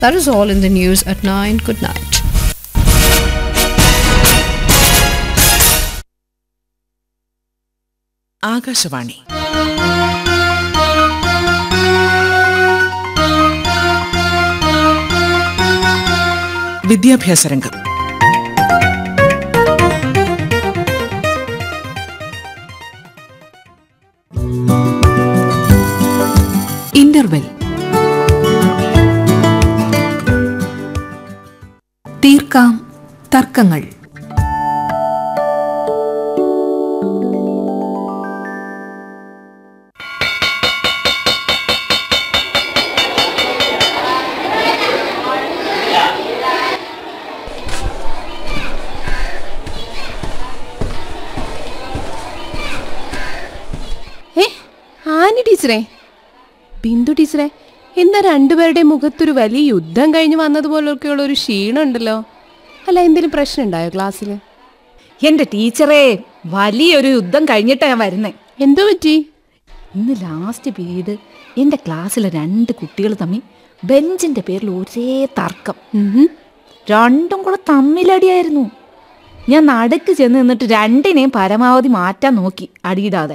That is all in the news at 9. Good night. Akashvani വിദ്യാഭ്യാസ രംഗം interval തീർക്കാം തർക്കങ്ങൾ ഏ ആനി ടീച്ചറെ ബിന്ദു ടീച്ചറെ എന്താ രണ്ടുപേരുടെ മുഖത്തൊരു വലിയ യുദ്ധം കഴിഞ്ഞ് വന്നതുപോലൊക്കെയുള്ള ഒരു ക്ഷീണം ഉണ്ടല്ലോ അല്ല എന്തെങ്കിലും പ്രശ്നം ഉണ്ടായോ ക്ലാസ്സിൽ എന്റെ ടീച്ചറേ വലിയൊരു യുദ്ധം കഴിഞ്ഞിട്ടാ ഞാൻ വരുന്നേ എന്തോ പറ്റി ഇന്ന് ലാസ്റ്റ് പീരീഡ് എന്റെ ക്ലാസ്സിലെ രണ്ട് കുട്ടികൾ തമ്മിൽ ബെഞ്ചിന്റെ പേരിൽ ഒരേ തർക്കം ഉഹും. രണ്ടും കൂടെ തമ്മിലടിയായിരുന്നു ഞാൻ നടുക്ക് ചെന്ന് നിന്നിട്ട് രണ്ടിനെയും പരമാവധി മാറ്റാൻ നോക്കി അടിയിടാതെ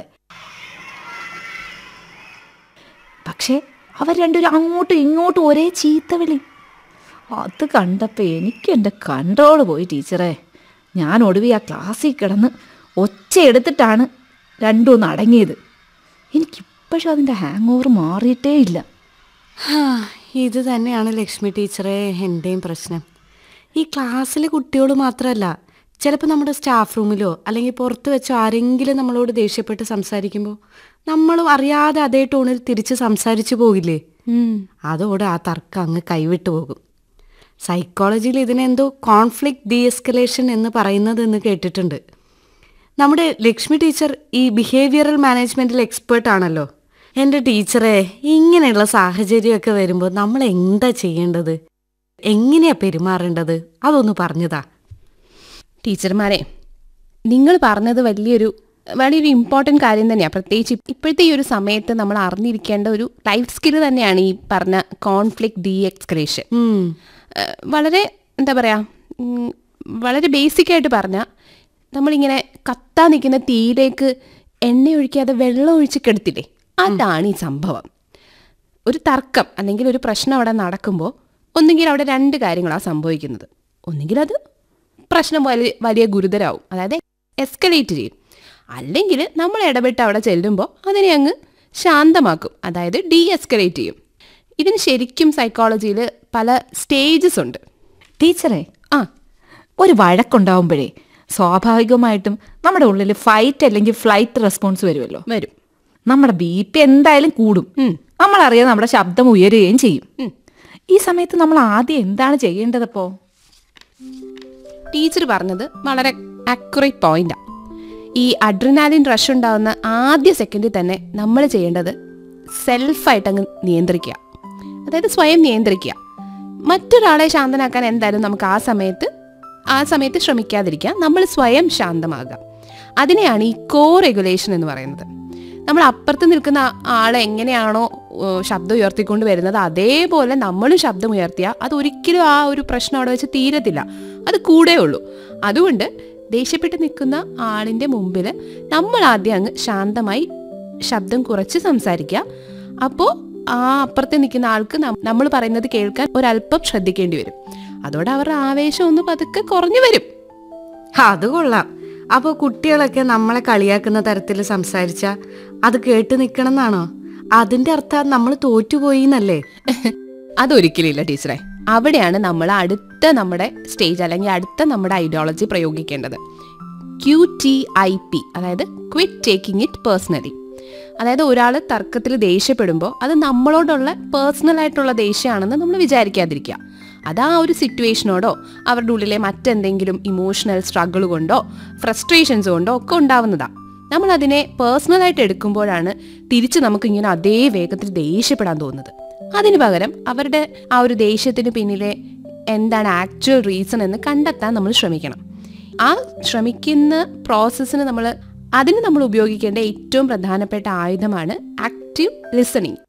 പക്ഷേ അവർ രണ്ടുപേരും അങ്ങോട്ടും ഇങ്ങോട്ടും ഒരേ ചീത്തവിളി അത് കണ്ടപ്പോൾ എനിക്ക് എൻ്റെ കൺട്രോൾ പോയി ടീച്ചറെ ഞാൻ ഒടുവി ആ ക്ലാസ്സിൽ കിടന്ന് ഒച്ച എടുത്തിട്ടാണ് രണ്ടും ഒന്ന് അടങ്ങിയത് എനിക്കിപ്പോഴും അതിൻ്റെ ഹാങ് ഓവർ മാറിയിട്ടേ ഇല്ല ഹാ, ഇത് തന്നെയാണ് ലക്ഷ്മി ടീച്ചറെ എൻ്റെയും പ്രശ്നം ഈ ക്ലാസ്സിലെ കുട്ടികൾ മാത്രമല്ല ചിലപ്പോൾ നമ്മുടെ സ്റ്റാഫ് റൂമിലോ അല്ലെങ്കിൽ പുറത്ത് വെച്ചോ ആരെങ്കിലും നമ്മളോട് ദേഷ്യപ്പെട്ട് സംസാരിക്കുമ്പോൾ നമ്മളും അറിയാതെ അതേ ടോണിൽ തിരിച്ച് സംസാരിച്ചു പോകില്ലേ അതോടെ ആ തർക്കം അങ്ങ് കൈവിട്ടു പോകും സൈക്കോളജിയിൽ ഇതിനെന്തോ കോൺഫ്ലിക്റ്റ് ഡി എസ്കലേഷൻ എന്ന് പറയുന്നത് എന്ന് കേട്ടിട്ടുണ്ട് നമ്മുടെ ലക്ഷ്മി ടീച്ചർ ഈ ബിഹേവിയറൽ മാനേജ്മെൻറ്റിൽ എക്സ്പേർട്ട് ആണല്ലോ എൻ്റെ ടീച്ചറെ ഇങ്ങനെയുള്ള സാഹചര്യമൊക്കെ വരുമ്പോൾ നമ്മൾ എന്താ ചെയ്യേണ്ടത് എങ്ങനെയാ പെരുമാറേണ്ടത് അതൊന്ന് പറഞ്ഞതാ ടീച്ചർമാരെ നിങ്ങൾ പറഞ്ഞത് വലിയൊരു വലിയൊരു ഇമ്പോർട്ടൻറ്റ് കാര്യം തന്നെയാണ് പ്രത്യേകിച്ച് ഇപ്പോഴത്തെ ഈ ഒരു സമയത്ത് നമ്മൾ അറിഞ്ഞിരിക്കേണ്ട ഒരു ലൈഫ് സ്കിൽ തന്നെയാണ് ഈ പറഞ്ഞ കോൺഫ്ലിക്റ്റ് ഡി എക്സ്ക്രേഷൻ ഉം. വളരെ എന്താ പറയുക വളരെ ബേസിക് ആയിട്ട് പറഞ്ഞാൽ നമ്മളിങ്ങനെ കത്താൻ നിൽക്കുന്ന തീയിലേക്ക് എണ്ണ ഒഴിക്കാതെ വെള്ളം ഒഴിച്ച് കെടുത്തില്ലേ അതാണ് ഈ സംഭവം ഒരു തർക്കം അല്ലെങ്കിൽ ഒരു പ്രശ്നം അവിടെ നടക്കുമ്പോൾ ഒന്നുകിൽ അവിടെ രണ്ട് കാര്യങ്ങളാണ് സംഭവിക്കുന്നത് ഒന്നുകിൽ അത് പ്രശ്നം വലിയ വലിയ ഗുരുതരാവും അതായത് എസ്കലേറ്റ് ചെയ്യും അല്ലെങ്കിൽ നമ്മൾ ഇടപെട്ട് അവിടെ ചെല്ലുമ്പോൾ അതിനെ അങ്ങ് ശാന്തമാക്കും അതായത് ഡീ എസ്കലേറ്റ് ചെയ്യും ഇതിന് ശരിക്കും സൈക്കോളജിയിൽ പല സ്റ്റേജസ് ഉണ്ട് ടീച്ചറെ ആ ഒരു വഴക്കുണ്ടാവുമ്പോഴേ സ്വാഭാവികമായിട്ടും നമ്മുടെ ഉള്ളിൽ ഫൈറ്റ് അല്ലെങ്കിൽ ഫ്ലൈറ്റ് റെസ്പോൺസ് വരുമല്ലോ വരും നമ്മുടെ ബി പി എന്തായാലും കൂടും ഉം. നമ്മളറിയാതെ നമ്മുടെ ശബ്ദം ഉയരുകയും ചെയ്യും ഈ സമയത്ത് നമ്മൾ ആദ്യം എന്താണ് ചെയ്യേണ്ടതപ്പോ ടീച്ചർ പറഞ്ഞത് വളരെ അക്യുറേറ്റ് പോയിന്റാണ് ഈ അഡ്രിനാലിൻ റഷ് ഉണ്ടാകുന്ന ആദ്യ സെക്കൻഡിൽ തന്നെ നമ്മൾ ചെയ്യേണ്ടത് സെൽഫായിട്ട് അങ്ങ് നിയന്ത്രിക്കുക അതായത് സ്വയം നിയന്ത്രിക്കുക മറ്റൊരാളെ ശാന്തനാക്കാൻ എന്തായാലും നമുക്ക് ആ സമയത്ത് ആ സമയത്ത് ശ്രമിക്കാതിരിക്കുക നമ്മൾ സ്വയം ശാന്തമാകുക അതിനെയാണ് ഈ കോ റെഗുലേഷൻ എന്ന് പറയുന്നത് നമ്മൾ അപ്പുറത്ത് നിൽക്കുന്ന ആ- ആളെ എങ്ങനെയാണോ ഏ, ശബ്ദം ഉയർത്തിക്കൊണ്ട് വരുന്നത് അതേപോലെ നമ്മളും ശബ്ദം ഉയർത്തിയാൽ അത് ഒരിക്കലും ആ ഒരു പ്രശ്നം അവിടെ വെച്ച് തീരത്തില്ല അത് കൂടെ ഉള്ളൂ അതുകൊണ്ട് ദേഷ്യപ്പെട്ട് നിൽക്കുന്ന ആളിൻ്റെ മുമ്പിൽ നമ്മൾ ആദ്യം അങ്ങ് ശാന്തമായി ശബ്ദം കുറച്ച് സംസാരിക്കുക അപ്പോൾ ആ അപ്പുറത്ത് നിൽക്കുന്ന ആൾക്ക് നമ്മൾ പറയുന്നത് കേൾക്കാൻ ഒരല്പം ശ്രദ്ധിക്കേണ്ടി വരും അതോടെ അവരുടെ ആവേശം ഒന്ന് പതുക്കെ കുറഞ്ഞു വരും അത് കൊള്ളാം അപ്പോൾ കുട്ടികളൊക്കെ നമ്മളെ കളിയാക്കുന്ന തരത്തിൽ സംസാരിച്ച അത് കേട്ട് നിൽക്കണം എന്നാണോ അതിന്റെ അർത്ഥം നമ്മൾ തോറ്റുപോയി എന്നല്ലേ അതൊരിക്കലും ഇല്ല ടീച്ചറെ അവിടെയാണ് നമ്മൾ അടുത്ത നമ്മുടെ സ്റ്റേജ് അല്ലെങ്കിൽ അടുത്ത നമ്മുടെ ഐഡിയോളജി പ്രയോഗിക്കേണ്ടത് ക്യു ടി ഐ പി അതായത് ക്വിറ്റ് ടേക്കിംഗ് ഇറ്റ് പേഴ്സണലി അതായത് ഒരാൾ തർക്കത്തിൽ ദേഷ്യപ്പെടുമ്പോൾ അത് നമ്മളോടുള്ള പേഴ്സണൽ ആയിട്ടുള്ള ദേഷ്യമാണെന്ന് നമ്മൾ വിചാരിക്കാതിരിക്കുക അത് ആ ഒരു സിറ്റുവേഷനോടോ അവരുടെ ഉള്ളിലെ മറ്റെന്തെങ്കിലും ഇമോഷണൽ സ്ട്രഗിൾ കൊണ്ടോ ഫ്രസ്ട്രേഷൻസ് കൊണ്ടോ ഒക്കെ ഉണ്ടാവുന്നതാണ് നമ്മൾ അതിനെ പേഴ്സണലായിട്ട് എടുക്കുമ്പോഴാണ് തിരിച്ച് നമുക്ക് ഇങ്ങനെ അതേ വേഗത്തിൽ ദേഷ്യപ്പെടാൻ തോന്നുന്നത് അതിന് പകരം അവരുടെ ആ ഒരു ദേഷ്യത്തിന് പിന്നിലെ എന്താണ് ആക്ച്വൽ റീസൺ എന്ന് കണ്ടെത്താൻ നമ്മൾ ശ്രമിക്കണം ആ ശ്രമിക്കുന്ന പ്രോസസ്സിന് നമ്മൾ അതിന് നമ്മൾ ഉപയോഗിക്കേണ്ട ഏറ്റവും പ്രധാനപ്പെട്ട ആയുധമാണ് ആക്റ്റീവ് ലിസണിങ്